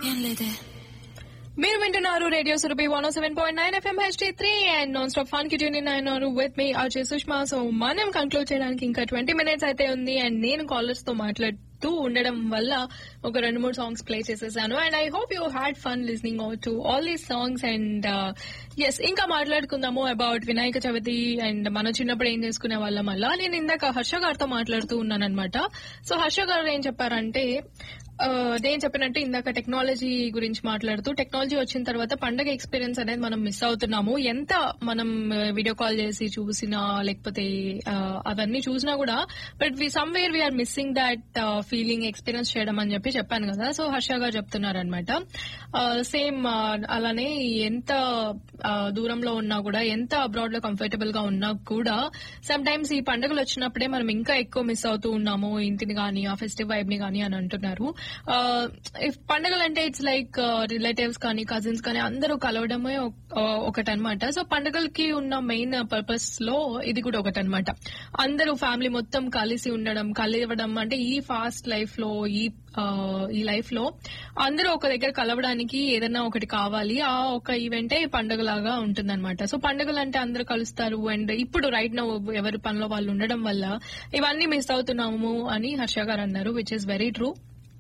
ఏం లేదే మీరు వింటున్నారు radio Surabhi one seven point nine FM HT three and non stop fun కి ట్యూన్ ఇన్ అయినారు with me Ajay Sushma so మనం కంక్లూడ్ చేయడానికి ఇంకా ట్వంటీ మినిట్స్ అయితే ఉంది అండ్ నేను కాలర్స్ తో మాట్లాడుతూ ఉండడం వల్ల ఒక రెండు మూడు సాంగ్స్ ప్లే చేసేసాను and I hope you had fun listening to all these songs and as ఇంకా మాట్లాడుకుందాము అబౌట్ వినాయక చవితి అండ్ మనం చిన్నప్పుడు ఏం చేసుకునే వాళ్ళం అలా నేను ఇందాక హర్ష గారితో మాట్లాడుతూ ఉన్నాను అనమాట సో హర్ష గారు ఏం చెప్పారంటే ఆ, నేను చెప్పినట్టు ఇందాక టెక్నాలజీ గురించి మాట్లాడుతూ టెక్నాలజీ వచ్చిన తర్వాత పండగ ఎక్స్పీరియన్స్ అనేది మనం మిస్ అవుతున్నాము ఎంత మనం వీడియో కాల్ చేసి చూసినా లేకపోతే ఆ, అవన్నీ చూసినా కూడా but we somewhere we are missing that feeling experience చేయడం అని చెప్పి చెప్పాను కదా సో హర్ష గారు చెప్తున్నారు అనమాట సేమ్ అలానే ఎంత ఆ, దూరంలో ఉన్నా కూడా ఎంత అబ్రాడ్ లో కంఫర్టబుల్ గా ఉన్నా కూడా సమ్ టైమ్స్ ఈ పండుగలు వచ్చినప్పుడే మనం ఇంకా ఎక్కువ మిస్ అవుతూ ఉన్నాము ఇంటిని గానీ ఆ ఫెస్టివ్ వైబ్ ని గానీ అని అంటున్నారు ఇఫ్ పండుగలు అంటే ఇట్స్ లైక్ రిలేటివ్స్ కానీ కజిన్స్ కానీ అందరూ కలవడమే ఒకటనమాట సో పండుగలకి ఉన్న మెయిన్ పర్పస్ లో ఇది కూడా ఒకటనమాట అందరూ ఫ్యామిలీ మొత్తం కలిసి ఉండడం కలవడం అంటే ఈ ఫాస్ట్ లైఫ్ లో ఈ ఆ, ఈ లైఫ్ లో అందరూ ఒక దగ్గర కలవడానికి ఏదైనా ఒకటి కావాలి ఆ ఒక ఈవెంటే పండుగలాగా ఉంటుందన్నమాట సో పండుగలు అంటే అందరూ కలుస్తారు అండ్ ఇప్పుడు రైట్ నో ఎవరి పనిలో వాళ్ళు ఉండడం వల్ల ఇవన్నీ మిస్ అవుతున్నాము అని హర్ష గారు అన్నారు which is very true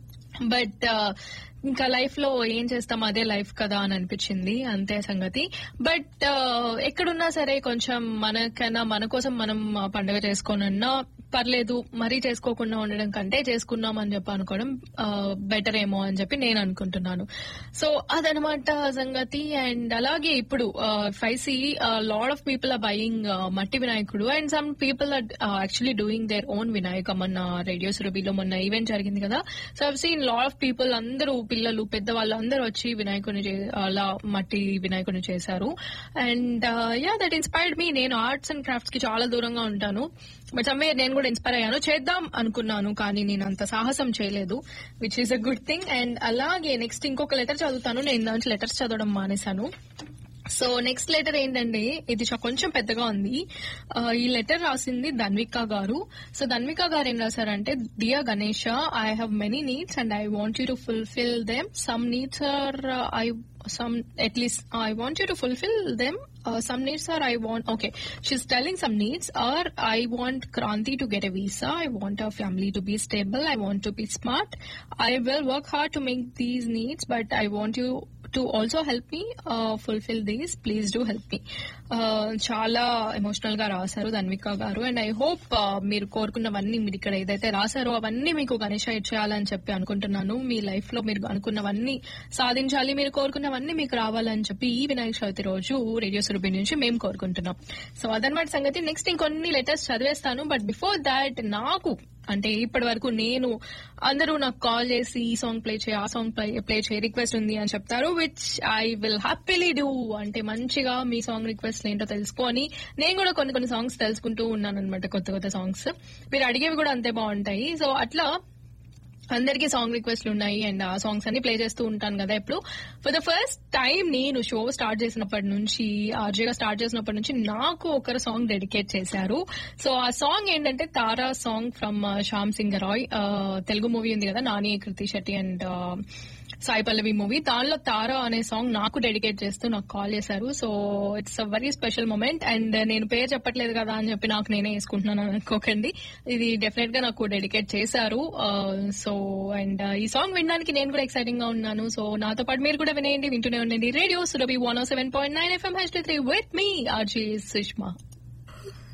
but ఇంకా లైఫ్ లో ఏం చేస్తాం అదే లైఫ్ కదా అని అనిపించింది అంతే సంగతి బట్ ఎక్కడున్నా సరే కొంచెం మనకైనా మన కోసం మనం ఆ, పండుగ చేసుకోనన్నా పర్లేదు మరీ చేసుకోకుండా ఉండడం కంటే చేసుకున్నాం అని చెప్పి అనుకోవడం బెటర్ ఏమో అని చెప్పి నేను అనుకుంటున్నాను సో అదనమాట సంగతి అండ్ అలాగే ఇప్పుడు five see lot of people are buying మట్టి వినాయకుడు and some people are actually doing their own Vinayaka మొన్న రేడియో సురభిలో మొన్న ఈవెంట్ జరిగింది కదా so I've seen lot of people అందరూ పిల్లలు పెద్దవాళ్ళు అందరూ వచ్చి వినాయకుని చే- అలా మట్టి వినాయకుని చేశారు and yeah that inspired me నేను ఆర్ట్స్ అండ్ క్రాఫ్ట్స్ కి చాలా దూరంగా ఉంటాను బట్ సమ్వే నేను కూడా ఇన్స్పైర్ అయ్యాను చేద్దాం అనుకున్నాను కానీ నేను అంత సాహసం చేయలేదు which is a good thing and అలాగే నెక్స్ట్ ఇంకొక లెటర్ చదువుతాను నేను దాంట్లో లెటర్స్ చదవడం మానేశాను సో నెక్స్ట్ లెటర్ ఏంటంటే ఇది చ- కొంచెం పెద్దగా ఉంది ఆ, ఈ లెటర్ రాసింది ధన్విక గారు సో ధన్విక గారు ఏం రాశారంటే dear Ganesha I have many needs and I want you to fulfil them some needs are I some at least I want you to fulfill them. Uh, some needs are I want okay. She's telling some needs are I want Kranti to get a visa. I want our family to be stable. I want to be smart. I will work hard to make these needs, but I want you to also help me uh, fulfill these. Please do help me. Uh, చాలా emotional గా రాశారు ధన్విక గారు and I hope మీరు కోరుకున్నవన్నీ మీరు ఇక్కడ ఏదైతే రాశారో అవన్నీ మీకు గణేష ఇచ్చేయాలని చెప్పి అనుకుంటున్నాను మీ లైఫ్ లో మీరు అనుకున్నవన్నీ సాధించాలి మీరు కోరుకున్నవన్నీ మీకు రావాలని చెప్పి ఈ వినాయక చవితి రోజు రేడియో సురభి నుంచి మేము కోరుకుంటున్నాం సో అదనమాట సంగతి నెక్స్ట్ ఇంకొన్ని లెటర్స్ చదివేస్తాను బట్ బిఫోర్ దాట్ నాకు అంటే ఇప్పటి వరకు నేను అందరూ నాకు కాల్ చేసి ఈ సాంగ్ ప్లే చేయి ఆ సాంగ్ ప్లే ప్లే చేయి రిక్వెస్ట్ ఉంది అని చెప్తారు which I will happily do అంటే మంచిగా మీ సాంగ్ రిక్వెస్ట్ ఏంటో తెలుసుకొని నేను కూడా కొన్ని కొన్ని సాంగ్స్ తెలుసుకుంటూ ఉన్నాను అనమాట కొత్త కొత్త సాంగ్స్ మీరు అడిగేవి కూడా అంతే బాగుంటాయి సో అట్లా అందరికీ సాంగ్ రిక్వెస్ట్లు ఉన్నాయి అండ్ ఆ సాంగ్స్ అన్ని ప్లే చేస్తూ ఉంటాను కదా ఇప్పుడు ఫర్ ద ఫస్ట్ టైం నేను షో స్టార్ట్ చేసినప్పటి నుంచి ఆర్జేగా స్టార్ట్ చేసినప్పటి నుంచి నాకు ఒకరు సాంగ్ డెడికేట్ చేశారు సో ఆ సాంగ్ ఏంటంటే Tara song from Shyam Singh Roy Telugu movie ఉంది కదా నాని కృతి శెట్టి అండ్ సాయి పల్లవి మూవీ దానిలో తారా అనే సాంగ్ నాకు డెడికేట్ చేస్తూ నాకు కాల్ చేశారు so it's a very special moment and నేను పేరు చెప్పట్లేదు కదా అని చెప్పి నాకు నేనే వేసుకుంటున్నాను అనుకోకండి ఇది డెఫినెట్ గా నాకు డెడికేట్ చేశారు సో అండ్ ఈ సాంగ్ వినడానికి నేను కూడా ఎక్సైటింగ్ గా ఉన్నాను సో నాతో పాటు మీరు కూడా వినేయండి వింటూనే ఉండండి radio Surabhi one seven point nine FM H three with me RJ Sushma